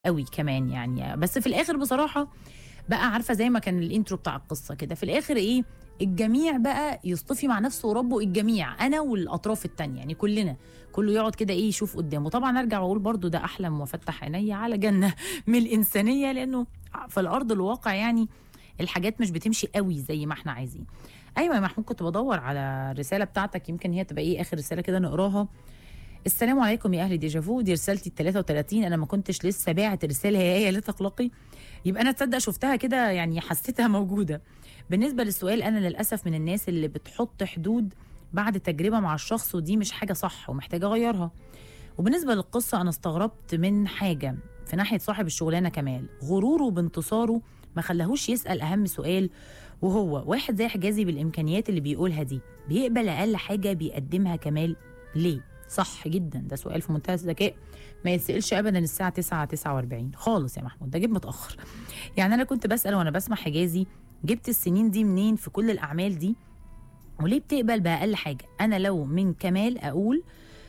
قوي كمان يعني بس في الاخر بصراحه بقى عارفه زي ما كان الانترو بتاع القصه كده في الاخر ايه الجميع بقى يصطفي مع نفسه وربه الجميع انا والاطراف التانية يعني كلنا كله يقعد كده ايه يشوف قدامه طبعا ارجع واقول برضو ده احلم وافتح عيني على جنه من الانسانيه لانه في الارض الواقع يعني الحاجات مش بتمشي قوي زي ما احنا عايزين ايوه يا محمود كنت بدور على الرساله بتاعتك يمكن هي تبقى ايه اخر رساله كده نقراها السلام عليكم يا اهل ديجافو دي رسالتي ال 33 انا ما كنتش لسه باعت الرساله هي هي لا تقلقي يبقى انا تصدق شفتها كده يعني حسيتها موجوده بالنسبه للسؤال انا للاسف من الناس اللي بتحط حدود بعد تجربه مع الشخص ودي مش حاجه صح ومحتاجه اغيرها وبالنسبه للقصه انا استغربت من حاجه في ناحيه صاحب الشغلانه كمال غروره بانتصاره ما خلاهوش يسال اهم سؤال وهو واحد زي حجازي بالامكانيات اللي بيقولها دي بيقبل اقل حاجه بيقدمها كمال ليه صح جدا ده سؤال في منتهى الذكاء ما يتسالش ابدا الساعه 9 49 خالص يا محمود ده جيب متاخر يعني انا كنت بسال وانا بسمع حجازي جبت السنين دي منين في كل الاعمال دي وليه بتقبل باقل حاجه انا لو من كمال اقول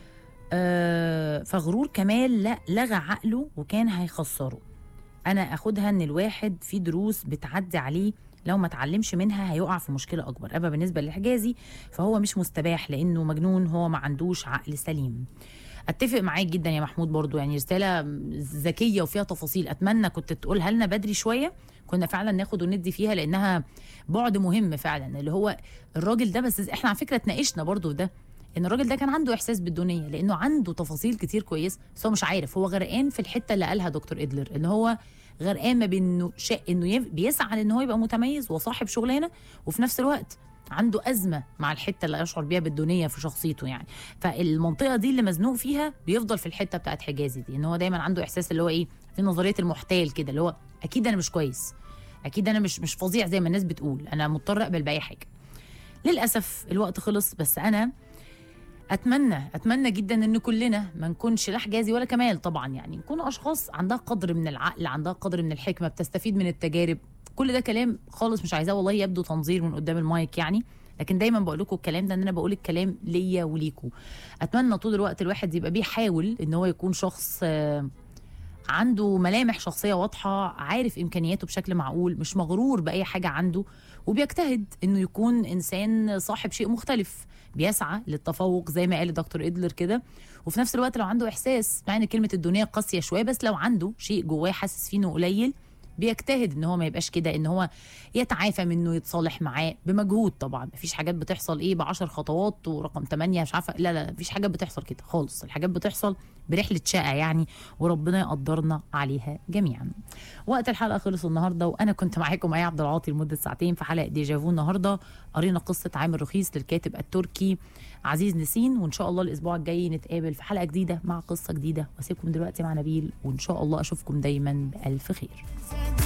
آه فغرور كمال لا لغى عقله وكان هيخسره انا اخدها ان الواحد في دروس بتعدي عليه لو ما اتعلمش منها هيقع في مشكله اكبر اما بالنسبه لحجازي فهو مش مستباح لانه مجنون هو ما عندوش عقل سليم اتفق معاك جدا يا محمود برضو يعني رساله ذكيه وفيها تفاصيل اتمنى كنت تقولها لنا بدري شويه كنا فعلا ناخد وندي فيها لانها بعد مهم فعلا اللي هو الراجل ده بس احنا على فكره اتناقشنا برضو في ده ان الراجل ده كان عنده احساس بالدنيا لانه عنده تفاصيل كتير كويس بس هو مش عارف هو غرقان في الحته اللي قالها دكتور ادلر ان هو غرقان ما بين انه شيء انه يف- بيسعى ان هو يبقى متميز وصاحب شغلانه وفي نفس الوقت عنده ازمه مع الحته اللي يشعر بيها بالدنيا في شخصيته يعني فالمنطقه دي اللي مزنوق فيها بيفضل في الحته بتاعت حجازي دي ان هو دايما عنده احساس اللي هو ايه في نظريه المحتال كده اللي هو اكيد انا مش كويس اكيد انا مش مش فظيع زي ما الناس بتقول انا مضطر اقبل باي حاجه للاسف الوقت خلص بس انا اتمنى اتمنى جدا ان كلنا ما نكونش لا حجازي ولا كمال طبعا يعني نكون اشخاص عندها قدر من العقل عندها قدر من الحكمه بتستفيد من التجارب كل ده كلام خالص مش عايزاه والله يبدو تنظير من قدام المايك يعني لكن دايما بقول لكم الكلام ده ان انا بقول الكلام ليا وليكوا اتمنى طول الوقت الواحد يبقى بيحاول ان هو يكون شخص آه، عنده ملامح شخصيه واضحه عارف امكانياته بشكل معقول مش مغرور باي حاجه عنده وبيجتهد انه يكون انسان صاحب شيء مختلف بيسعى للتفوق زي ما قال دكتور ادلر كده وفي نفس الوقت لو عنده احساس مع ان كلمه الدنيا قاسيه شويه بس لو عنده شيء جواه حاسس فيه انه قليل بيجتهد ان هو ما يبقاش كده ان هو يتعافى منه يتصالح معاه بمجهود طبعا مفيش حاجات بتحصل ايه بعشر خطوات ورقم 8 مش عارفه لا لا مفيش حاجات بتحصل كده خالص الحاجات بتحصل برحله شقه يعني وربنا يقدرنا عليها جميعا وقت الحلقه خلص النهارده وانا كنت معاكم اي عبد العاطي لمده ساعتين في حلقه ديجافو النهارده قرينا قصه عامر رخيص للكاتب التركي عزيز نسين وان شاء الله الاسبوع الجاي نتقابل في حلقه جديده مع قصه جديده واسيبكم دلوقتي مع نبيل وان شاء الله اشوفكم دايما بالف خير